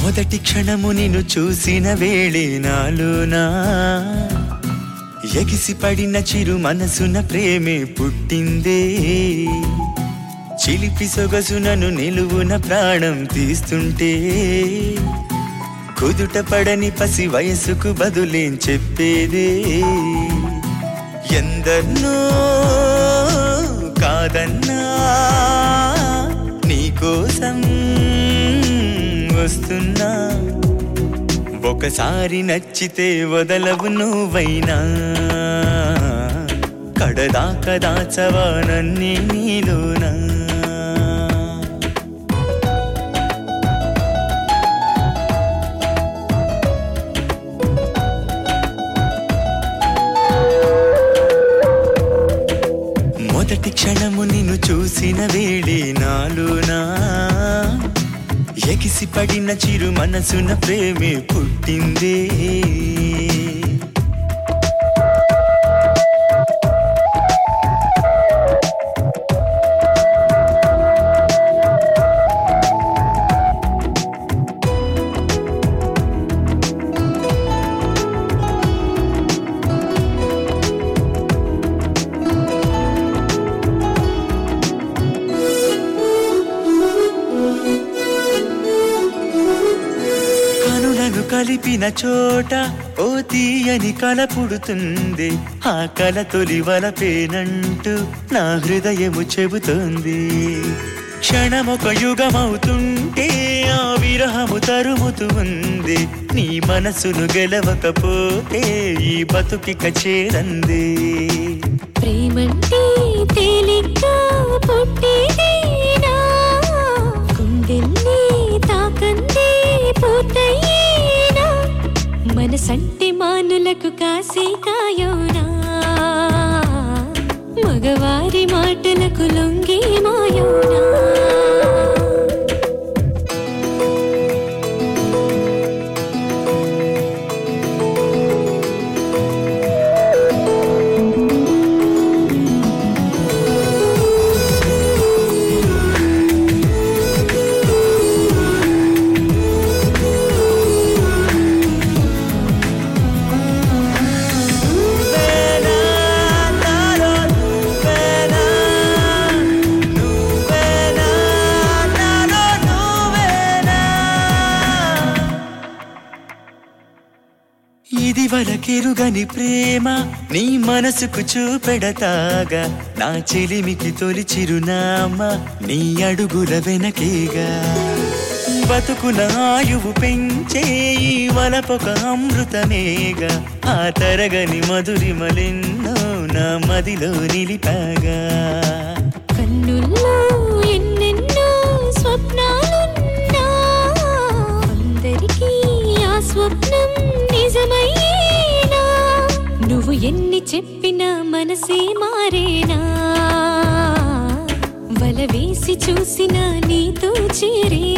మొదటి క్షణము నిన్ను చూసిన వేళే నాలోనా ఎగిసి పడిన చిరు మనసున ప్రేమే పుట్టిందే చిలిపి సొగసునను నిలువున ప్రాణం తీస్తుంటే కుదుట పడని పసి వయసుకు బదులేం చెప్పేదే ఎందరినో కాదన్నా నీకోసం వస్తున్నా ఒకసారి నచ్చితే వదలవు నువ్వైనా కడదాకా దాచవా నన్నే నీలోనా మొదటి క్షణము నిన్ను చూసిన వేళే నాలోనా ఎగిసి పడిన చిరు మనసున ప్రేమే పుట్టిందే కనులను కలిపిన చోట ఓ తీయని కల పుడుతుంది ఆ కల తొలి వలపేనంటూ నా హృదయము చెబుతోంది క్షణమొక యుగమవుతుంటే ఆ విరహము తరుముతూ ఉంది నీ మనసును గెలవకపోతే ఈ బతుకిక చేరంది ప్రేమంటే తేలిగ్గా పుట్టేదేనా గుండెల్ని తాకందే పూర్తయ్యేనా మనసంటే మానులకు కాసే కాయోనా మగవారి మాటలకు లొంగి మాయోనా నువ్వేనా నాలో నువ్వేనా నువ్వేనా నాలో నువ్వేనా ఇది వరకెరుగని ప్రేమ నీ మనసుకు చూపెడతాగా నా చెలిమికి తొలి చిరునామా నీ అడుగుల వెనకేగా బతుకున ఆయువు పెంచే ఈ వలపొక అమృతమేగా ఆ తరగని మధురిమలెన్నో నా మదిలో నిలిపాగా కన్నుల్లో ఎన్నెన్నో స్వప్నాలున్నా అందరికీ ఆ స్వప్నం నిజమయ్యేనా నువ్వు ఎన్ని చెప్పినా మనసే మారేనా వల వేసి చూసిన నీతో చేరేనా